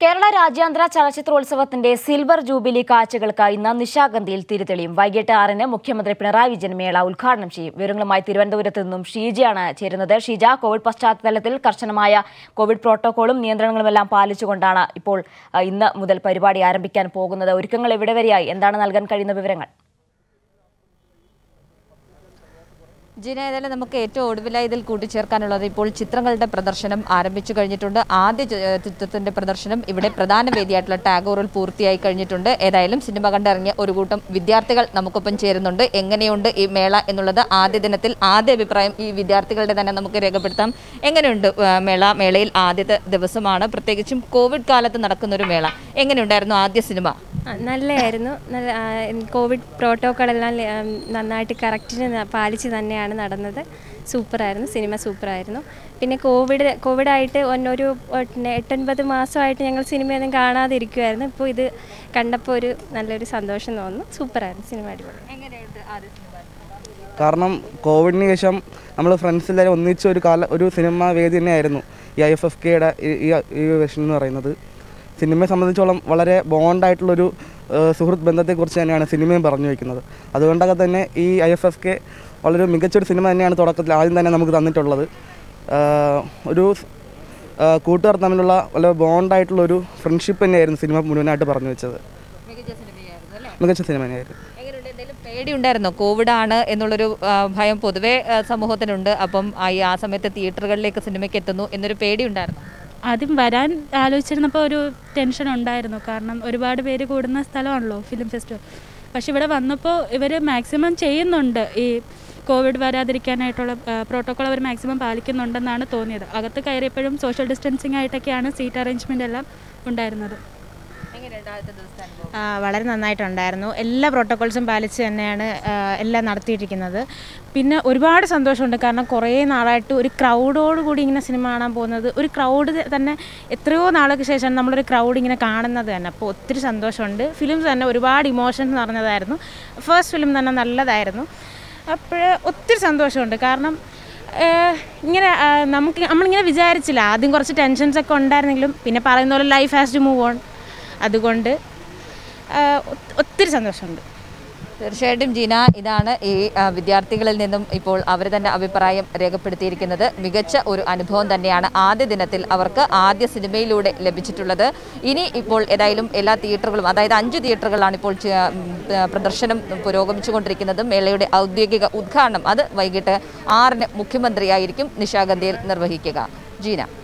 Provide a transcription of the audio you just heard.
കേരള രാജ്യാന്തര ചലച്ചിത്രോത്സവത്തിന്റെ silver jubilee കാഴ്ചകൾക്ക് ഇന്ന് നിശാഗന്ധിയിൽ തിരിതെളിയും വൈകിട്ട് ആറിന് മുഖ്യമന്ത്രി പിണറായി വിജയൻ മേള ഉദ്ഘാടനം ചെയ്യും വിവരങ്ങളുമായി തിരുവനന്തപുരത്ത് നിന്നും ഷീജയാണ് ചേരുന്നത് ഷീജ കോവിഡ് പശ്ചാത്തലത്തിൽ കർശനമായ കോവിഡ് പ്രോട്ടോകോളും നിയന്ത്രണങ്ങളുമെല്ലാം പാലിച്ചുകൊണ്ടാണ് ഇപ്പോൾ ആ, ഇന്ന് മുതൽ പരിപാടി ആരംഭിക്കാൻ പോകുന്നത് ഒരുക്കങ്ങൾ എവിടെ വരെയായി എന്താണ് നൽകാൻ കഴിയുന്ന വിവരങ്ങൾ ജിന ഏതായാലും നമുക്ക് ഏറ്റവും ഒടുവിലായി ഇതിൽ കൂട്ടിച്ചേർക്കാനുള്ളത് ഇപ്പോൾ ചിത്രങ്ങളുടെ പ്രദർശനം ആരംഭിച്ചു കഴിഞ്ഞിട്ടുണ്ട് ആദ്യ ചി- ഏഹ് ചിത്രത്തിന്റെ പ്രദർശനം ഇവിടെ പ്രധാന വേദിയായിട്ടുള്ള ടാഗോറിൽ പൂർത്തിയായി കഴിഞ്ഞിട്ടുണ്ട് ഏതായാലും സിനിമ കണ്ടിറങ്ങിയ ഒരു കൂട്ടം വിദ്യാർത്ഥികൾ നമുക്കൊപ്പം ചേരുന്നുണ്ട് എങ്ങനെയുണ്ട് ഈ മേള എന്നുള്ളത് ആദ്യ ദിനത്തിൽ ആദ്യ അഭിപ്രായം ഈ വിദ്യാർത്ഥികളുടെ തന്നെ നമുക്ക് രേഖപ്പെടുത്താം എങ്ങനെയുണ്ട് ഏഹ് മേള മേളയിൽ ആദ്യത്തെ ദിവസമാണ് പ്രത്യേകിച്ചും കോവിഡ് കാലത്ത് നടക്കുന്ന ഒരു മേള എങ്ങനെയുണ്ടായിരുന്നു ആദ്യ സിനിമ ആ, നല്ലതായിരുന്നു നല്ല ആ, കോവിഡ് പ്രോട്ടോക്കോളെല്ലാം ആ, നന്നായിട്ട് കറക്റ്റിന് ന- പാലിച്ച് തന്നെയാണ് നടന്നത് സൂപ്പറായിരുന്നു സിനിമ സൂപ്പറായിരുന്നു പിന്നെ കോവിഡ് കോവിഡായിട്ട് ഒന്നൊരു ഒട്ട് എട്ടൊൻപത് മാസമായിട്ട് ഞങ്ങൾ സിനിമയൊന്നും കാണാതെ ഇരിക്കുമായിരുന്നു ഇപ്പോൾ ഇത് കണ്ടപ്പോൾ ഒരു നല്ലൊരു സന്തോഷം തോന്നുന്നു സൂപ്പറായിരുന്നു സിനിമ അടിപൊളി എങ്ങനെയുണ്ട് ആദ്യ സിനിമ കാരണം കോവിഡിന് ശേഷം നമ്മൾ ഫ്രണ്ട്സ് എല്ലാവരും ഒന്നിച്ച ഒരു കാല ഒരു സിനിമ വേദി തന്നെയായിരുന്നു ഈ ഐ എഫ് എഫ് കെയുടെ ഈ ഈ വെർഷൻ എന്ന് പറയുന്നത് സിനിമയെ സംബന്ധിച്ചോളം വളരെ ബോണ്ടായിട്ടുള്ളൊരു ഏഹ്, സുഹൃത്ത് ബന്ധത്തെക്കുറിച്ച് തന്നെയാണ് സിനിമയും പറഞ്ഞു വയ്ക്കുന്നത് അതുകൊണ്ടൊക്കെ തന്നെ ഈ ഐ എഫ് എഫ് കെ വളരെ മികച്ചൊരു സിനിമ തന്നെയാണ് തുടക്കത്തിൽ ആദ്യം തന്നെ നമുക്ക് തന്നിട്ടുള്ളത് ഏഹ്, ഒരു ഏഹ്, കൂട്ടുകാർ തമ്മിലുള്ള വളരെ ബോണ്ടായിട്ടുള്ളൊരു ഫ്രണ്ട്ഷിപ്പ് തന്നെയായിരുന്നു സിനിമ മുഴുവനായിട്ട് പറഞ്ഞു വെച്ചത് മികച്ച സിനിമയായിരുന്നു അല്ലേ മികച്ച സിനിമ തന്നെയായിരുന്നു എങ്ങനെയുണ്ട് എന്തെങ്കിലും പേടിയുണ്ടായിരുന്നോ കോവിഡ് ആണ് എന്നുള്ളൊരു ആ, ഭയം പൊതുവേ ആ, സമൂഹത്തിനുണ്ട് അപ്പം ആ ഈ ആ സമയത്ത് തിയേറ്ററുകളിലേക്ക് സിനിമയ്ക്ക് എത്തുന്നു എന്നൊരു പേടിയുണ്ടായിരുന്നു ആദ്യം വരാൻ ആലോചിച്ചിരുന്നപ്പോൾ ഒരു ടെൻഷൻ ഉണ്ടായിരുന്നു കാരണം ഒരുപാട് പേര് കൂടുന്ന സ്ഥലമാണല്ലോ ഫിലിം ഫെസ്റ്റിവൽ പക്ഷെ ഇവിടെ വന്നപ്പോൾ ഇവർ മാക്സിമം ചെയ്യുന്നുണ്ട് ഈ കോവിഡ് വരാതിരിക്കാനായിട്ടുള്ള പ്രോട്ടോക്കോൾ അവർ മാക്സിമം പാലിക്കുന്നുണ്ടെന്നാണ് തോന്നിയത് അകത്ത് കയറിയപ്പോഴും സോഷ്യൽ ഡിസ്റ്റൻസിങ് ആയിട്ടൊക്കെയാണ് സീറ്റ് അറേഞ്ച്മെൻ്റ് എല്ലാം ഉണ്ടായിരുന്നത് എങ്ങനെയുണ്ട് ആദ്യത്തെ ദിവസത്തെ അനുഭവം ആ, വളരെ നന്നായിട്ടുണ്ടായിരുന്നു എല്ലാ പ്രോട്ടോകോൾസും പാലിച്ച് തന്നെയാണ് ആ, എല്ലാം നടത്തിയിരിക്കുന്നത് പിന്നെ ഒരുപാട് സന്തോഷമുണ്ട് കാരണം കുറേ നാളായിട്ട് ഒരു ക്രൗഡോട് കൂടി ഇങ്ങനെ സിനിമ കാണാൻ പോകുന്നത് ഒരു ക്രൗഡ് തന്നെ എത്രയോ നാൾക്ക് ശേഷം നമ്മളൊരു ക്രൗഡ് ഇങ്ങനെ കാണുന്നത് തന്നെ അപ്പോൾ ഒത്തിരി സന്തോഷമുണ്ട് ഫിലിംസ് തന്നെ ഒരുപാട് ഇമോഷൻസ് നിറഞ്ഞതായിരുന്നു ഫസ്റ്റ് ഫിലിം തന്നെ നല്ലതായിരുന്നു അപ്പോൾ ഒത്തിരി സന്തോഷമുണ്ട് കാരണം ഏഹ് ഇങ്ങനെ ആ, നമുക്ക് നമ്മളിങ്ങനെ വിചാരിച്ചില്ല ആദ്യം കുറച്ച് ടെൻഷൻസ് ഒക്കെ ഉണ്ടായിരുന്നെങ്കിലും പിന്നെ പറയുന്ന പോലെ life has to move on അതുകൊണ്ട് ആ, ഒ- ഒത്തിരി സന്തോഷമുണ്ട് തീർച്ചയായിട്ടും ജീന ഇതാണ് ഈ ആ, വിദ്യാർത്ഥികളിൽ നിന്നും ഇപ്പോൾ അവർ തന്നെ അഭിപ്രായം രേഖപ്പെടുത്തിയിരിക്കുന്നത് മികച്ച ഒരു അനുഭവം തന്നെയാണ് ആദ്യ ദിനത്തിൽ അവർക്ക് ആദ്യ സിനിമയിലൂടെ ലഭിച്ചിട്ടുള്ളത് ഇനി ഇപ്പോൾ ഏതായാലും എല്ലാ തിയേറ്ററുകളും അതായത് അഞ്ച് തിയേറ്ററുകളാണ് ഇപ്പോൾ ചെ- ഉം, ആ, പ്രദർശനം പുരോഗമിച്ചുകൊണ്ടിരിക്കുന്നത് മേളയുടെ ഔദ്യോഗിക ഉദ്ഘാടനം അത് വൈകിട്ട് ആറിന് മുഖ്യമന്ത്രിയായിരിക്കും നിശാഗന്ധിയിൽ നിർവഹിക്കുക ജീന